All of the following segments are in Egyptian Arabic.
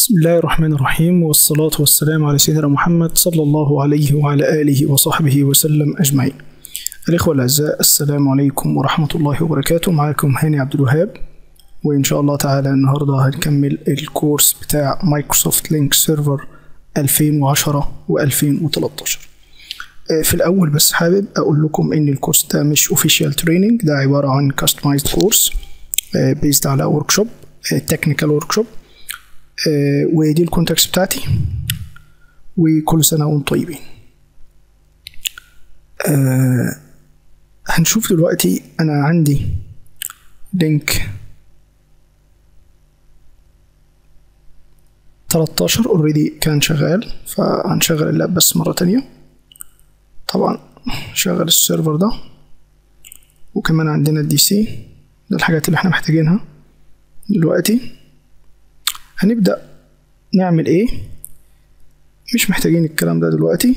بسم الله الرحمن الرحيم والصلاة والسلام على سيدنا محمد صلى الله عليه وعلى آله وصحبه وسلم أجمعين الإخوة الأعزاء السلام عليكم ورحمة الله وبركاته معكم هاني عبد الوهاب وإن شاء الله تعالى النهاردة هنكمل الكورس بتاع مايكروسوفت لينك سيرفر 2010 و2013 في الأول بس حابب أقول لكم إن الكورس ده مش official training ده عبارة عن customized course based على workshop technical workshop ودي الكونتاكس بتاعتي وكل سنة وانتم طيبين أه هنشوف دلوقتي أنا عندي لينك 13 اوريدي كان شغال فهنشغل اللاب بس مرة تانية طبعا شغل السيرفر ده وكمان عندنا الدي سي ده الحاجات اللي احنا محتاجينها دلوقتي هنبدأ نعمل ايه مش محتاجين الكلام ده دلوقتي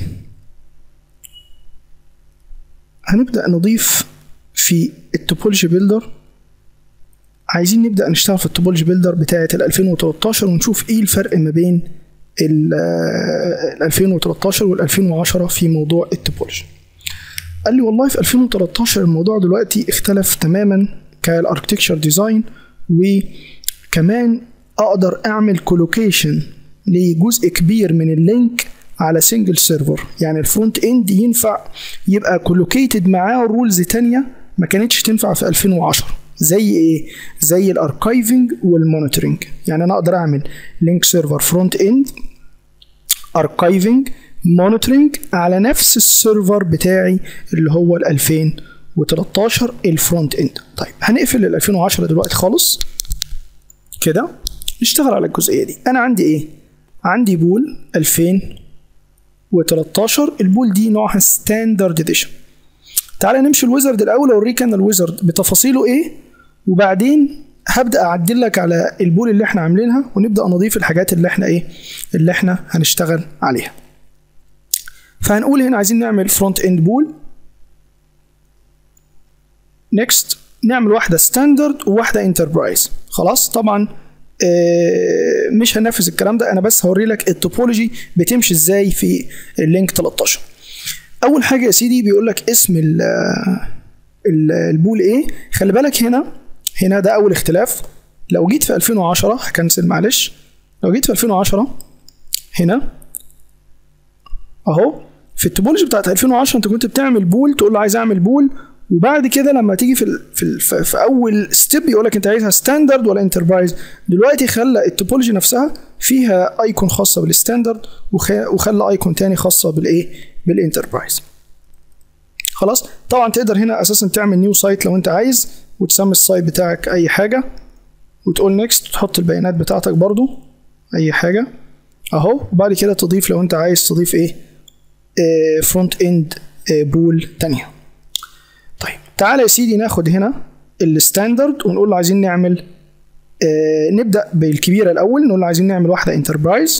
هنبدأ نضيف في التوبولوجي بيلدر عايزين نبدأ نشتغل في التوبولوجي بيلدر بتاعة ال 2013 ونشوف ايه الفرق ما بين ال 2013 وال 2010 في موضوع التوبولوجي قال لي والله في 2013 الموضوع دلوقتي اختلف تماما كالاركتكشر ديزاين وكمان اقدر اعمل كولوكيشن لجزء كبير من اللينك على سنجل سيرفر يعني الفرونت اند ينفع يبقى كولوكيتد معاه رولز تانية ما كانتش تنفع في 2010 زي ايه زي الاركايفنج والمونيتورنج يعني انا اقدر اعمل لينك سيرفر فرونت اند اركايفنج مونيتورنج على نفس السيرفر بتاعي اللي هو ال 2013 الفرونت اند طيب هنقفل ال 2010 دلوقتي خالص كده نشتغل على الجزئيه دي انا عندي ايه عندي بول 2013 البول دي نوعها ستاندرد اديشن تعالى نمشي الويزرد الاول اوريك انا الويزرد بتفاصيله ايه وبعدين هبدا اعدل لك على البول اللي احنا عاملينها ونبدا نضيف الحاجات اللي احنا ايه اللي احنا هنشتغل عليها فهنقول هنا عايزين نعمل فرونت اند بول نيكست نعمل واحده ستاندرد وواحده انتربرايز خلاص طبعا مش هننفذ الكلام ده انا بس هوري لك التوبولوجي بتمشي ازاي في اللينك 13 اول حاجه يا سيدي بيقول لك اسم ال ال البول ايه خلي بالك هنا هنا ده اول اختلاف لو جيت في 2010 هكنسل معلش لو جيت في 2010 هنا اهو في التوبولوجي بتاعت 2010 انت كنت بتعمل بول تقول له عايز اعمل بول وبعد كده لما تيجي في ال في, ال في اول ستيب يقول لك انت عايزها ستاندرد ولا انتربرايز دلوقتي خلى التوبولوجي نفسها فيها ايكون خاصه بالستاندرد وخلى ايكون تاني خاصه بالايه بالانتربرايز خلاص طبعا تقدر هنا اساسا تعمل نيو سايت لو انت عايز وتسمي السايت بتاعك اي حاجه وتقول نيكست وتحط البيانات بتاعتك برضو اي حاجه اهو وبعد كده تضيف لو انت عايز تضيف ايه فرونت اند بول تانيه طيب تعالى يا سيدي ناخد هنا الستاندرد ونقول له عايزين نعمل آه نبدا بالكبيره الاول نقول له عايزين نعمل واحده انتربرايز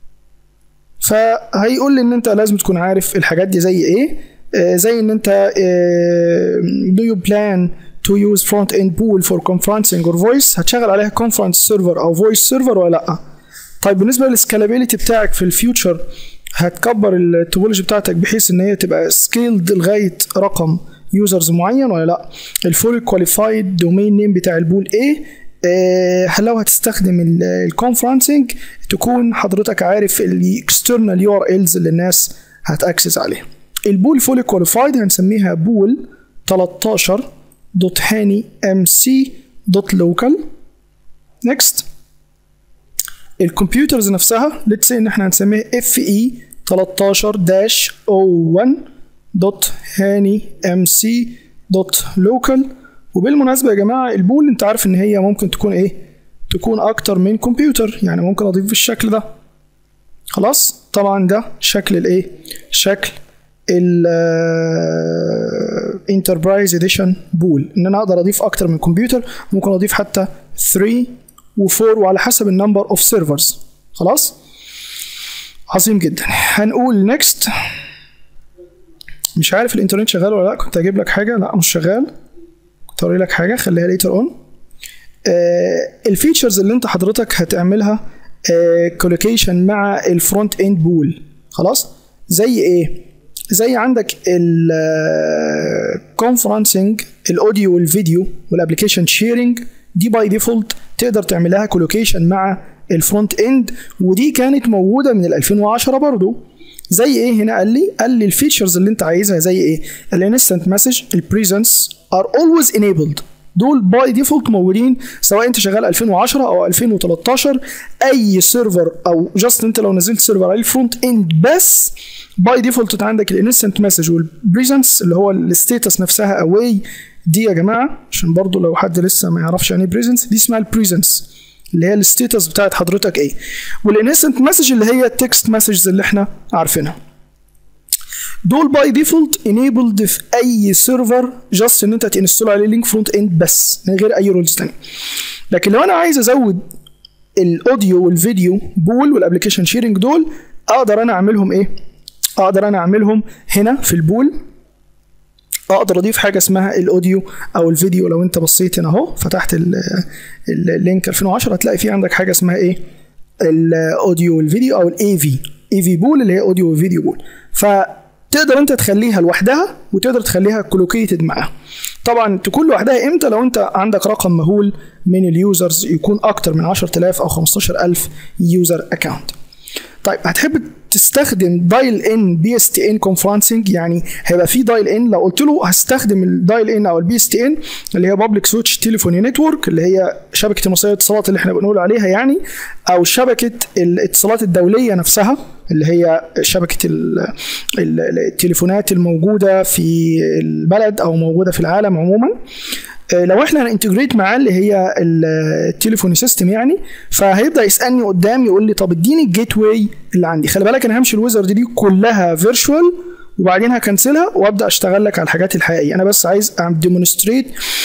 فهيقول لي ان انت لازم تكون عارف الحاجات دي زي ايه آه زي ان انت آه do you plan to use front end pool for conferencing or voice هتشغل عليها conference server او voice server ولا لا طيب بالنسبه للسكالابيلتي بتاعك في الفيوتشر هتكبر التوبولوجي بتاعتك بحيث ان هي تبقى سكيلد لغايه رقم يوزرز معين ولا لا الفول كواليفايد دومين نيم بتاع البول ايه هل لو هتستخدم الكونفرنسنج تكون حضرتك عارف الاكسترنال يو ار الز اللي الناس هتاكسس عليها البول فول كواليفايد هنسميها بول 13 دوت هاني ام سي دوت لوكال نيكست الكمبيوترز نفسها ليتس ان احنا هنسميها اف اي 13 داش او 1 دوت هاني ام سي دوت لوكال وبالمناسبه يا جماعه البول انت عارف ان هي ممكن تكون ايه تكون اكتر من كمبيوتر يعني ممكن اضيف بالشكل ده خلاص طبعا ده شكل الايه شكل الانتربرايز اديشن بول ان انا اقدر اضيف اكتر من كمبيوتر ممكن اضيف حتى 3 و4 وعلى حسب النمبر اوف سيرفرز خلاص عظيم جدا هنقول نيكست مش عارف الانترنت شغال ولا لا كنت اجيب لك حاجه لا مش شغال كنت اوري لك حاجه خليها ليتر اون الفيتشرز اللي انت حضرتك هتعملها كولوكيشن مع الفرونت اند بول خلاص زي ايه زي عندك الكونفرنسنج الاوديو والفيديو والابلكيشن شيرنج دي باي ديفولت تقدر تعملها كولوكيشن مع الفرونت اند ودي كانت موجوده من ال 2010 برضو زي ايه هنا قال لي قال لي الفيتشرز اللي انت عايزها زي ايه الانستنت مسج البريزنس ار اولويز انيبلد دول باي ديفولت موجودين سواء انت شغال 2010 او 2013 اي سيرفر او جاست انت لو نزلت سيرفر على الفرونت اند بس باي ديفولت انت عندك الانستنت مسج والبريزنس اللي هو الستيتس نفسها اواي دي يا جماعه عشان برضو لو حد لسه ما يعرفش يعني ايه بريزنس دي اسمها البريزنس اللي هي الستيتس بتاعت حضرتك ايه والانستنت مسج اللي هي التكست مسجز اللي احنا عارفينها دول باي ديفولت انيبلد في اي سيرفر جاست ان انت تنستول عليه لينك فرونت اند بس من غير اي رولز تانية لكن لو انا عايز ازود الاوديو والفيديو بول والابلكيشن شيرنج دول اقدر انا اعملهم ايه اقدر انا اعملهم هنا في البول اقدر اضيف حاجه اسمها الاوديو او الفيديو لو انت بصيت هنا اهو فتحت اللينك 2010 هتلاقي في عندك حاجه اسمها ايه الاوديو والفيديو او الاي في اي في بول اللي هي اوديو وفيديو بول فتقدر انت تخليها لوحدها وتقدر تخليها كولوكيتد معاها طبعا تكون لوحدها امتى لو انت عندك رقم مهول من اليوزرز يكون اكتر من 10000 او 15000 يوزر اكونت طيب هتحب تستخدم دايل ان بي اس تي ان كونفرنسنج يعني هيبقى في دايل ان لو قلت له هستخدم الدايل ان او البي اس تي ان اللي هي بابليك سويتش تليفوني نتورك اللي هي شبكه المصريه للاتصالات اللي احنا بنقول عليها يعني او شبكه الاتصالات الدوليه نفسها اللي هي شبكه التليفونات الموجوده في البلد او موجوده في العالم عموما لو احنا هننتجريت معاه اللي هي التليفون سيستم يعني فهيبدا يسالني قدام يقول لي طب اديني الجيت واي اللي عندي خلي بالك انا همشي الويزرد دي كلها فيرتشوال وبعدين هكنسلها وابدا اشتغل لك على الحاجات الحقيقيه انا بس عايز اعمل ديمونستريت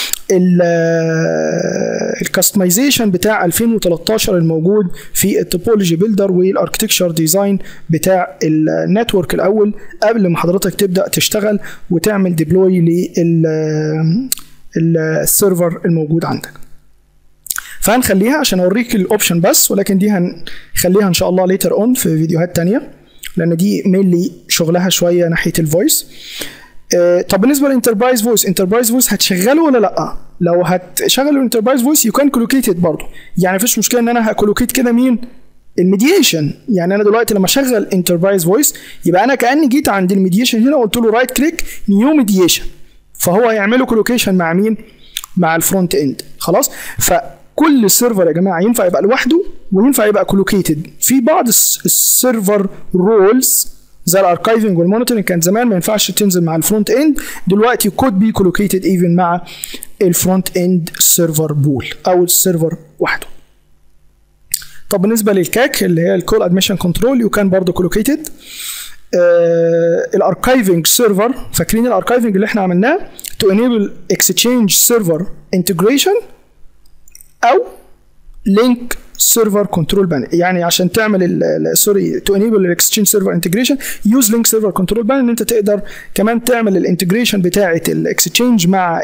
الكاستمايزيشن بتاع 2013 الموجود في التوبولوجي بيلدر والاركتكشر ديزاين بتاع النتورك الاول قبل ما حضرتك تبدا تشتغل وتعمل ديبلوي لل السيرفر الموجود عندك فهنخليها عشان اوريك الاوبشن بس ولكن دي هنخليها ان شاء الله ليتر اون في فيديوهات تانية لان دي مينلي شغلها شويه ناحيه الفويس آه طب بالنسبه للانتربرايز فويس انتربرايز فويس هتشغله ولا لا لو هتشغل الانتربرايز فويس يو كان كولوكيتد برضه يعني مفيش مشكله ان انا هكولوكيت كده مين الميديشن يعني انا دلوقتي لما اشغل انتربرايز فويس يبقى انا كاني جيت عند الميديشن هنا وقلت له رايت كليك نيو ميديشن فهو هيعمله كولوكيشن مع مين؟ مع الفرونت اند خلاص؟ فكل سيرفر يا جماعه ينفع يبقى لوحده وينفع يبقى كولوكيتد في بعض السيرفر رولز زي الاركايفنج والمونيتورنج كان زمان ما ينفعش تنزل مع الفرونت اند دلوقتي كود بي كولوكيتد ايفن مع الفرونت اند سيرفر بول او السيرفر وحده طب بالنسبه للكاك اللي هي الكول ادميشن كنترول يو كان برضه كولوكيتد الاركايفنج سيرفر فاكرين الاركايفنج اللي احنا عملناه تو انيبل اكسشينج سيرفر انتجريشن او لينك سيرفر كنترول بان يعني عشان تعمل سوري تو انيبل الاكسشينج سيرفر انتجريشن يوز لينك سيرفر كنترول بان ان انت تقدر كمان تعمل الانتجريشن بتاعه الاكسشينج مع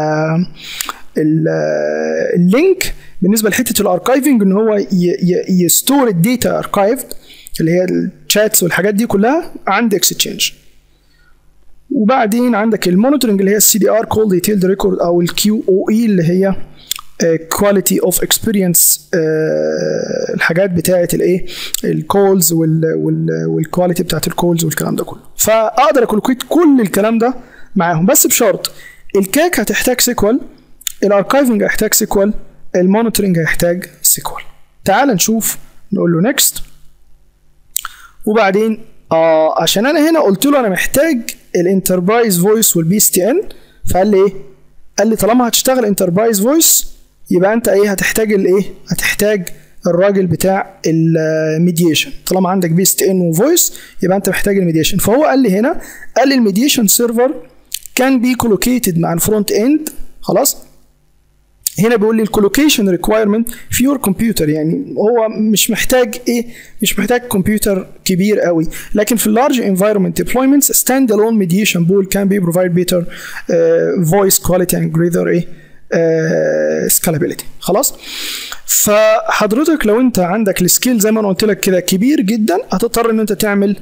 اللينك بالنسبه لحته الاركايفنج ان هو يستور الداتا اركايفد اللي هي الشاتس والحاجات دي كلها عند اكستشينج وبعدين عندك المونيتورنج اللي هي السي دي ار كول ديتيلد ريكورد او الكيو او اي اللي هي كواليتي اوف اكسبيرينس الحاجات بتاعه الايه الكولز والكواليتي بتاعه الكولز والكلام ده كله فاقدر اكولوكيت كل الكلام ده معاهم بس بشرط الكاك هتحتاج سيكوال الاركايفنج هيحتاج سيكوال المونيتورنج هيحتاج سيكوال تعال نشوف نقول له نيكست وبعدين آه عشان انا هنا قلت له انا محتاج الانتربرايز فويس والبي اس تي ان فقال لي ايه؟ قال لي طالما هتشتغل انتربرايز فويس يبقى انت ايه هتحتاج الايه؟ هتحتاج الراجل بتاع الميديشن طالما عندك بي اس تي ان وفويس يبقى انت محتاج الميديشن فهو قال لي هنا قال لي الميديشن سيرفر كان بي كولوكيتد مع الفرونت اند خلاص هنا بيقول لي الكولوكيشن ريكوايرمنت في يور كمبيوتر يعني هو مش محتاج ايه مش محتاج كمبيوتر كبير قوي لكن في اللارج انفايرمنت deployments stand alone mediation pool can be provide better uh, voice quality and greater ايه سكالابيلتي خلاص فحضرتك لو انت عندك السكيل زي ما انا قلت لك كده كبير جدا هتضطر ان انت تعمل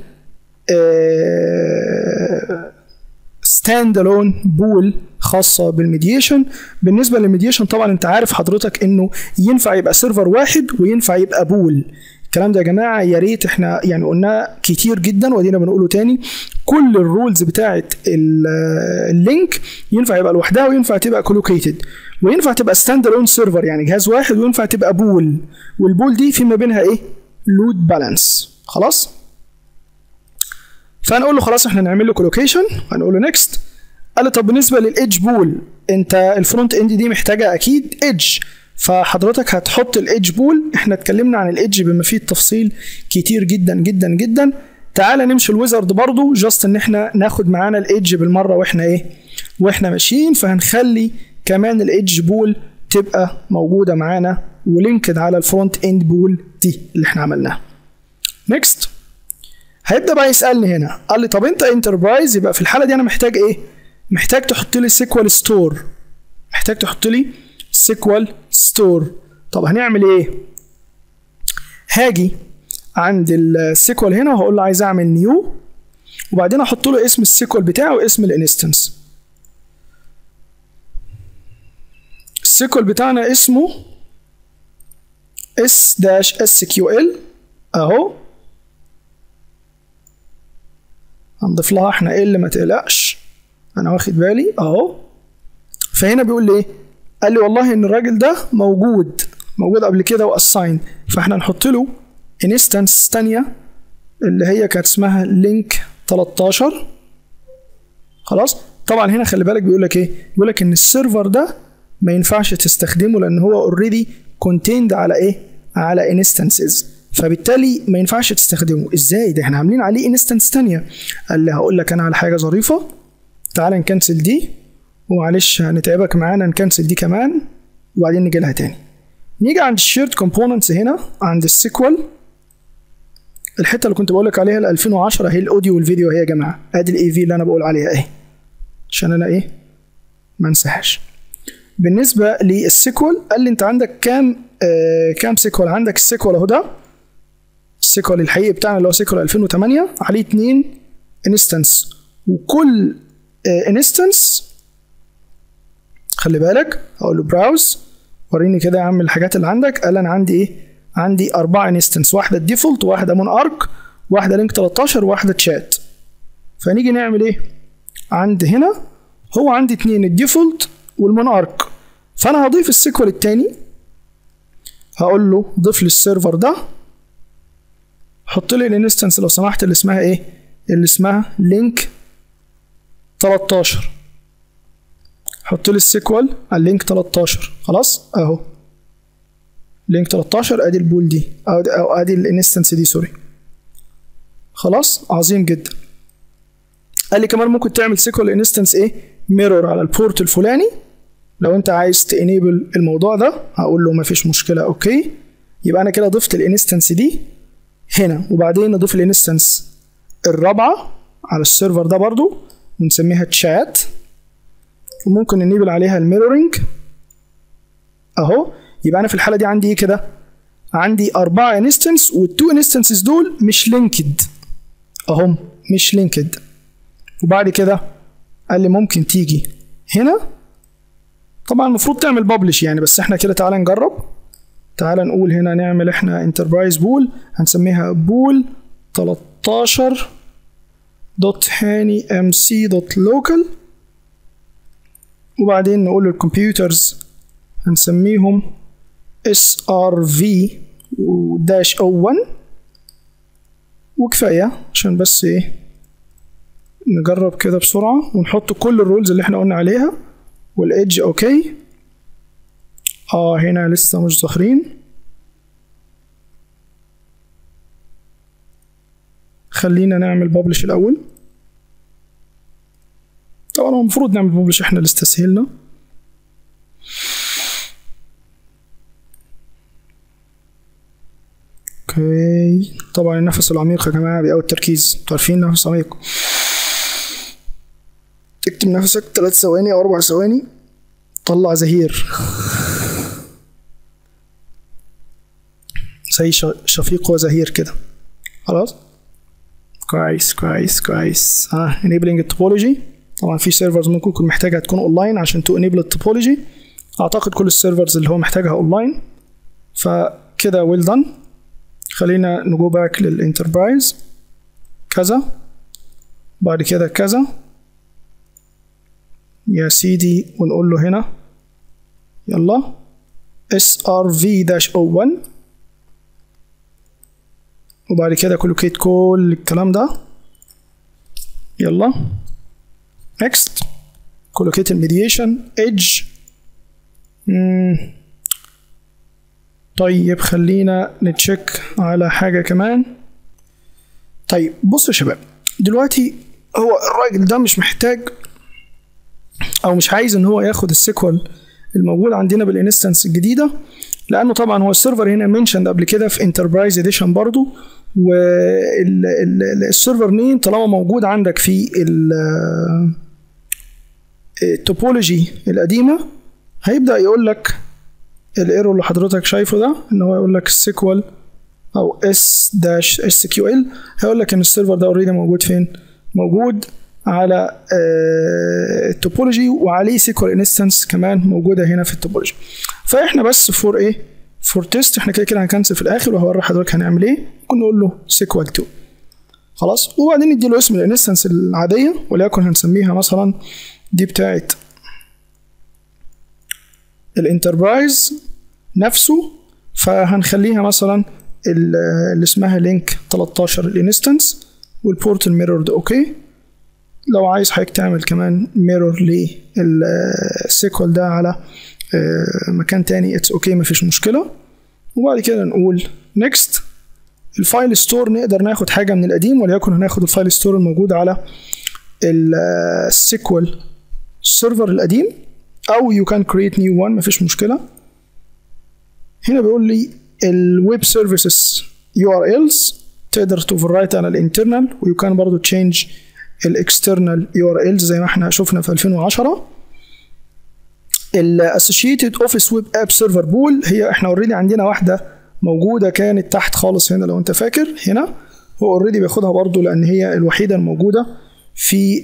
ستاند الون بول خاصه بالميديشن بالنسبه للميديشن طبعا انت عارف حضرتك انه ينفع يبقى سيرفر واحد وينفع يبقى بول الكلام ده يا جماعه يا ريت احنا يعني قلناه كتير جدا وادينا بنقوله تاني كل الرولز بتاعه اللينك ينفع يبقى لوحدها وينفع تبقى كولوكيتد وينفع تبقى ستاند الون سيرفر يعني جهاز واحد وينفع تبقى بول والبول دي في ما بينها ايه لود بالانس خلاص فهنقول له خلاص احنا نعمل له كولوكيشن هنقول له نيكست قال لي طب بالنسبه للايدج بول انت الفرونت اند دي محتاجه اكيد ايدج فحضرتك هتحط الايدج بول احنا اتكلمنا عن الايدج بما فيه التفصيل كتير جدا جدا جدا تعالى نمشي الويزرد برضو جاست ان احنا ناخد معانا الايدج بالمره واحنا ايه واحنا ماشيين فهنخلي كمان الايدج بول تبقى موجوده معانا ولينكد على الفرونت اند بول دي اللي احنا عملناها نيكست هيبدا بقى يسالني هنا قال لي طب انت انتربرايز يبقى في الحاله دي انا محتاج ايه محتاج تحط لي سيكوال ستور محتاج تحط لي سيكوال ستور طب هنعمل ايه هاجي عند السيكوال هنا وهقول له عايز اعمل نيو وبعدين احط له اسم السيكوال بتاعه واسم الانستنس السيكوال بتاعنا اسمه اس داش اس كيو ال اهو هنضيف لها احنا ال ما تقلقش انا واخد بالي اهو فهنا بيقول لي ايه قال لي والله ان الراجل ده موجود موجود قبل كده واساين فاحنا نحط له انستنس تانية اللي هي كانت اسمها لينك 13 خلاص طبعا هنا خلي بالك بيقول لك ايه بيقول لك ان السيرفر ده ما ينفعش تستخدمه لان هو اوريدي كونتيند على ايه على انستنسز فبالتالي ما ينفعش تستخدمه ازاي ده احنا عاملين عليه انستنس تانية قال لي هقول لك انا على حاجه ظريفه تعال نكنسل دي ومعلش هنتعبك معانا نكنسل دي كمان وبعدين نيجي لها تاني نيجي عند الشيرد كومبوننتس هنا عند السيكوال الحته اللي كنت بقول لك عليها ال 2010 هي الاوديو والفيديو اهي يا جماعه ادي الاي في اللي انا بقول عليها اهي عشان انا ايه ما انساهاش بالنسبه للسيكوال قال لي انت عندك كام آه كام سيكوال عندك السيكوال اهو ده السيكوال الحقيقي بتاعنا اللي هو سيكوال 2008 عليه اتنين انستنس وكل انستنس خلي بالك اقول له براوز وريني كده يا عم الحاجات اللي عندك قال انا عندي ايه عندي اربعه انستنس واحده الديفولت واحده مون ارك واحده لينك 13 واحده تشات فنيجي نعمل ايه عند هنا هو عندي اتنين الديفولت والمون ارك فانا هضيف السيكوال التاني هقول له ضيف لي السيرفر ده حط لي الانستنس لو سمحت اللي اسمها ايه اللي اسمها لينك 13 حط لي السيكوال على اللينك 13 خلاص اهو لينك 13 ادي البول دي او او ادي الانستنس دي سوري خلاص عظيم جدا قال لي كمان ممكن تعمل سيكوال انستنس ايه ميرور على البورت الفلاني لو انت عايز تانيبل الموضوع ده هقول له مفيش مشكله اوكي يبقى انا كده ضفت الانستنس دي هنا وبعدين نضيف الانستنس الرابعه على السيرفر ده برضو ونسميها تشات وممكن ننيبل عليها الميرورنج اهو يبقى انا في الحاله دي عندي ايه كده عندي أربعة انستنس والتو انستنسز دول مش لينكد اهم مش لينكد وبعد كده قال لي ممكن تيجي هنا طبعا المفروض تعمل ببلش يعني بس احنا كده تعالى نجرب تعالى نقول هنا نعمل احنا انتربرايز بول هنسميها بول 13 دوت هاني ام سي دوت لوكال وبعدين نقول للكمبيوترز هنسميهم اس ار في داش او 1 وكفايه عشان بس ايه نجرب كده بسرعه ونحط كل الرولز اللي احنا قلنا عليها والايدج اوكي اه هنا لسه مش ظاهرين خلينا نعمل ببلش الاول طبعا هو المفروض نعمل ببلش احنا اللي استسهلنا اوكي طبعا النفس العميق يا جماعه بيقوي التركيز انتوا عارفين نفس عميق تكتم نفسك 3 ثواني او 4 ثواني طلع زهير زي ش- شفيق وزهير كده خلاص كويس كويس كويس اه enabling التوبولوجي طبعا في سيرفرز ممكن يكون محتاجها تكون اونلاين عشان تو enable التوبولوجي اعتقد كل السيرفرز اللي هو محتاجها اونلاين فكده ويل دان خلينا نجو باك للانتربرايز كذا بعد كده كذا يا سيدي ونقول له هنا يلا srv-01 وبعد كده كولوكيت كل الكلام ده يلا next كولوكيت الميديشن edge مم. طيب خلينا نتشيك على حاجة كمان طيب بصوا يا شباب دلوقتي هو الراجل ده مش محتاج او مش عايز ان هو ياخد السيكوال الموجود عندنا بالانستنس الجديده لانه طبعا هو السيرفر هنا منشند قبل كده في انتربرايز اديشن برضو والسيرفر نيم طالما موجود عندك في ال- التوبولوجي القديمه هيبدا يقول لك الايرور اللي حضرتك شايفه ده ان هو يقول لك السيكوال او اس داش اس كيو ال هيقول لك ان السيرفر ده اوريدي موجود فين موجود على آه، التوبولوجي وعليه سيكوال انستنس كمان موجوده هنا في التوبولوجي فاحنا بس فور ايه فور تيست احنا كده كده هنكنسل في الاخر وهوري حضرتك هنعمل ايه ممكن نقول له سيكوال 2 خلاص وبعدين نديله اسم الانستنس العاديه وليكن هنسميها مثلا دي بتاعت الانتربرايز نفسه فهنخليها مثلا ال- اللي اسمها لينك 13 الانستنس والبورت الميرور اوكي لو عايز حضرتك تعمل كمان ميرور للسيكوال ده على آه، مكان تاني اتس اوكي مفيش مشكله وبعد كده نقول نيكست الفايل ستور نقدر ناخد حاجه من القديم وليكن هناخد الفايل ستور الموجود على السيكوال السيرفر القديم او يو كان كريت نيو وان مفيش مشكله هنا بيقول لي الويب سيرفيسز يو ار الز تقدر توفرايت على الانترنال ويو كان برضو تشينج الاكسترنال يو ار الز زي ما احنا شفنا في 2010 الاسوشيتد اوفيس ويب اب سيرفر بول هي احنا اوريدي عندنا واحده موجوده كانت تحت خالص هنا لو انت فاكر هنا هو اوريدي بياخدها برضو لان هي الوحيده الموجوده في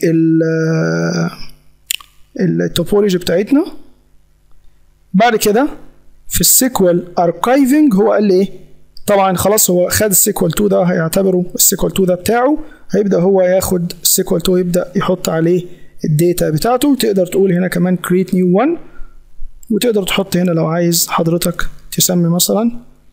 التوبولوجي بتاعتنا بعد كده في السيكوال اركايفنج هو قال لي ايه طبعا خلاص هو خد السيكوال 2 ده هيعتبره السيكوال 2 ده بتاعه هيبدا هو ياخد السيكوال 2 يبدا يحط عليه الداتا بتاعته تقدر تقول هنا كمان create new one وتقدر تحط هنا لو عايز حضرتك تسمي مثلا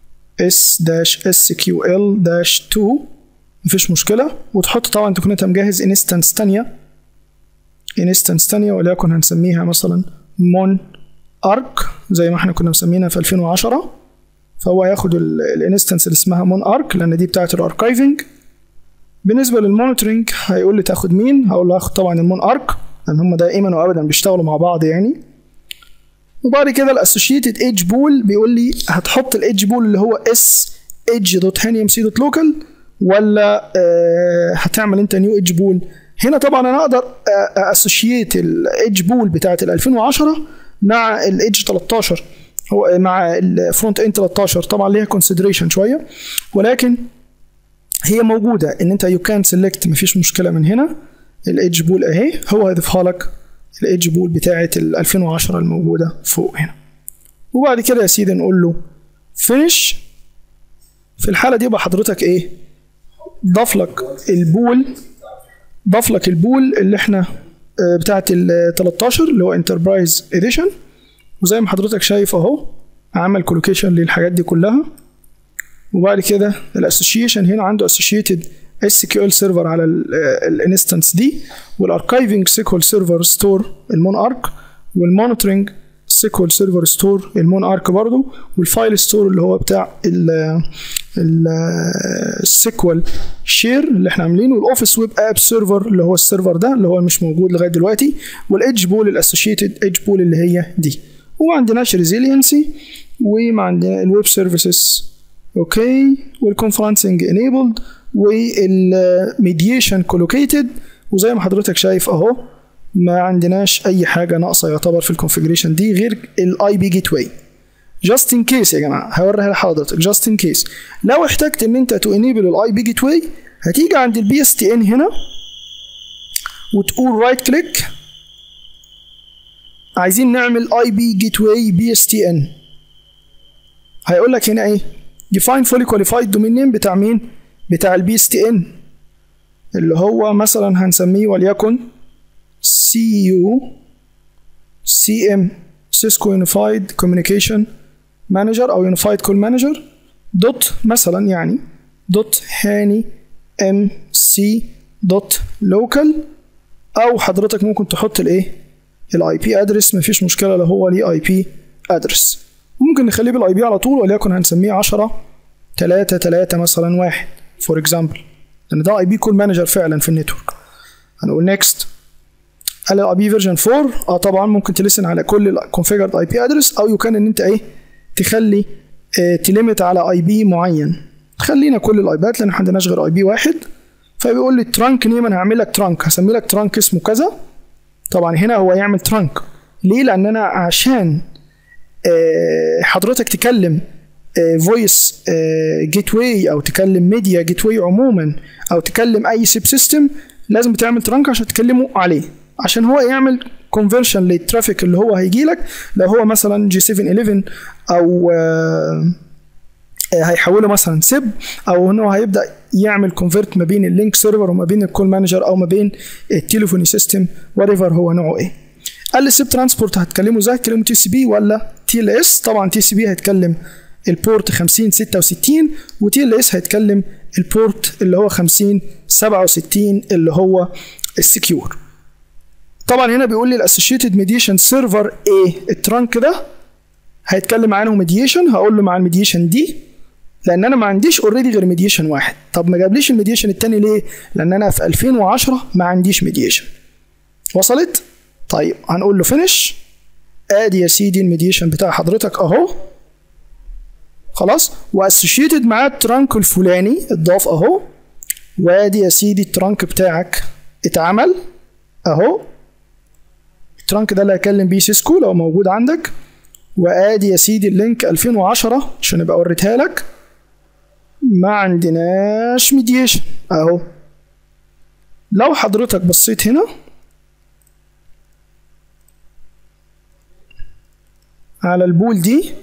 s-sql-2 مفيش مشكلة وتحط طبعا تكون انت مجهز انستنس تانية انستنس تانية وليكن هنسميها مثلا مون ارك زي ما احنا كنا مسمينها في 2010 فهو هياخد الانستنس اللي اسمها مون ارك لان دي بتاعت الاركايفنج بالنسبه للمونيتورنج هيقول لي تاخد مين هقول له هاخد طبعا المون ارك لان هم دائما وابدا بيشتغلوا مع بعض يعني وبعد كده الاسوشيتد ايدج بول بيقول لي هتحط الايدج بول اللي هو اس ايدج دوت هاني ام سي دوت لوكال ولا آه هتعمل انت نيو ايدج بول هنا طبعا انا اقدر اسوشيت الايدج بول بتاعت ال 2010 مع الايدج 13 هو مع الفرونت اند 13 طبعا ليها كونسيدريشن شويه ولكن هي موجوده ان انت يو كان سيلكت مفيش مشكله من هنا الايدج بول اهي هو هيضيفها لك الايدج بول بتاعه ال 2010 الموجوده فوق هنا وبعد كده يا سيدي نقول له فينش في الحاله دي يبقى حضرتك ايه ضاف لك البول ضاف لك البول اللي احنا بتاعه ال 13 اللي هو انتربرايز اديشن وزي ما حضرتك شايف اهو عمل كولوكيشن للحاجات دي كلها وبعد كده الاسوشيشن هنا عنده اسوشيتد اس كيو ال سيرفر على الانستنس دي والاركايفنج سيكوال سيرفر ستور المون ارك والمونيتورنج سيكوال سيرفر ستور المون ارك برضه والفايل ستور اللي هو بتاع السيكوال شير اللي احنا عاملينه والاوفيس ويب اب سيرفر اللي هو السيرفر ده اللي هو مش موجود لغايه دلوقتي والايدج بول الاسوشيتد ايدج بول اللي هي دي وما عندناش ريزيلينسي وما عندنا الويب سيرفيسز اوكي والكونفرنسنج انيبلد والميديشن كولوكيتد وزي ما حضرتك شايف اهو ما عندناش اي حاجه ناقصه يعتبر في الكونفيجريشن دي غير الاي بي جيت واي جاست ان كيس يا جماعه هوريها لحضرتك جاست ان كيس لو احتجت ان انت تو انيبل الاي بي جيت واي هتيجي عند البي اس تي ان هنا وتقول رايت كليك عايزين نعمل اي بي جيت واي بي اس تي ان هيقول لك هنا ايه define fully qualified domain name بتاع مين بتاع البي اس تي ان اللي هو مثلا هنسميه وليكن سي يو سي ام سيسكو يونيفايد كوميونيكيشن مانجر او يونيفايد كول مانجر دوت مثلا يعني دوت هاني ام سي دوت لوكال او حضرتك ممكن تحط الايه الاي بي ادرس مفيش مشكله لو هو ليه اي بي ادرس ممكن نخليه بالاي بي على طول وليكن هنسميه 10 3 3 مثلا واحد فور اكزامبل لان ده اي بي كول مانجر فعلا في النتورك هنقول نيكست قال الاي بي فيرجن 4 اه طبعا ممكن تلسن على كل الكونفيجرد اي بي ادرس او يمكن ان انت ايه تخلي اه تليمت على اي بي معين خلينا كل الاي بيات لان ما عندناش غير اي بي واحد فبيقول لي ترانك نيم انا هعمل لك ترانك هسمي لك ترانك اسمه كذا طبعا هنا هو يعمل ترانك ليه لان انا عشان اه حضرتك تكلم فويس جيت واي او تكلم ميديا جيت واي عموما او تكلم اي سيب سيستم لازم تعمل ترانك عشان تكلمه عليه عشان هو يعمل كونفرشن للترافيك اللي هو هيجي لك لو هو مثلا جي 711 او آه هيحوله مثلا سيب او ان هو هيبدا يعمل كونفرت ما بين اللينك سيرفر وما بين الكول مانجر او ما بين التليفوني سيستم وات ايفر هو نوعه ايه قال لي سيب ترانسبورت هتكلمه ازاي هتكلمه تي سي بي ولا تي ال اس طبعا تي سي بي هيتكلم البورت 50 66 وتي ال اس هيتكلم البورت اللي هو 50 67 اللي هو السكيور طبعا هنا بيقول لي الاسوشيتد ميديشن سيرفر ايه الترانك ده هيتكلم عنه ميديشن هقول له مع الميديشن دي لان انا ما عنديش اوريدي غير ميديشن واحد طب ما جابليش الميديشن التاني ليه لان انا في 2010 ما عنديش ميديشن وصلت طيب هنقول له فينش ادي يا سيدي الميديشن بتاع حضرتك اهو خلاص واسوشيتد معاه الترانك الفلاني اتضاف اهو وادي يا سيدي الترانك بتاعك اتعمل اهو الترانك ده اللي هكلم بيه سيسكو لو موجود عندك وادي يا سيدي اللينك 2010 عشان ابقى اوريتها لك ما عندناش ميديشن اهو لو حضرتك بصيت هنا على البول دي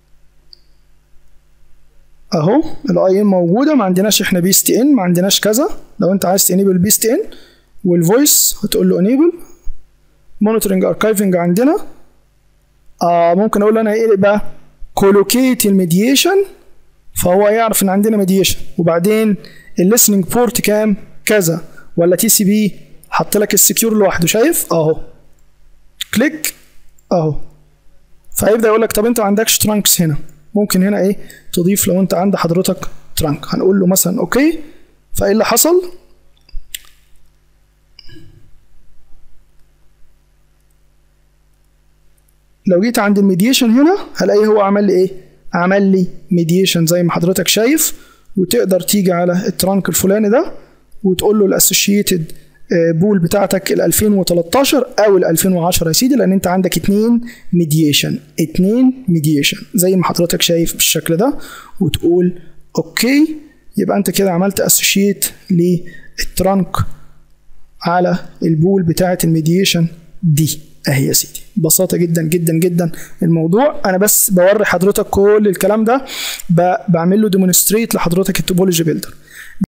اهو الاي ان موجوده ما عندناش احنا بي اس تي ان ما عندناش كذا لو انت عايز تنيبل بي اس تي ان والفويس هتقول له انيبل مونيتورنج اركايفنج عندنا آه ممكن اقول له انا ايه بقى كولوكيت الميديشن فهو يعرف ان عندنا ميديشن وبعدين الليسننج بورت كام كذا ولا تي سي بي حط لك السكيور لوحده شايف اهو كليك اهو فيبدا يقول لك طب انت ما عندكش ترانكس هنا ممكن هنا ايه تضيف لو انت عند حضرتك ترانك هنقول له مثلا اوكي فايه اللي حصل لو جيت عند الميديشن هنا هلاقي هو عمل لي ايه عمل لي ميديشن زي ما حضرتك شايف وتقدر تيجي على الترانك الفلاني ده وتقول له الاسوشيتد بول بتاعتك ال 2013 او ال 2010 يا سيدي لان انت عندك اتنين ميديشن اتنين ميديشن زي ما حضرتك شايف بالشكل ده وتقول اوكي يبقى انت كده عملت اسوشيت للترانك على البول بتاعه الميديشن دي اهي يا سيدي ببساطه جدا جدا جدا الموضوع انا بس بوري حضرتك كل الكلام ده بعمل له ديمونستريت لحضرتك التوبولوجي بيلدر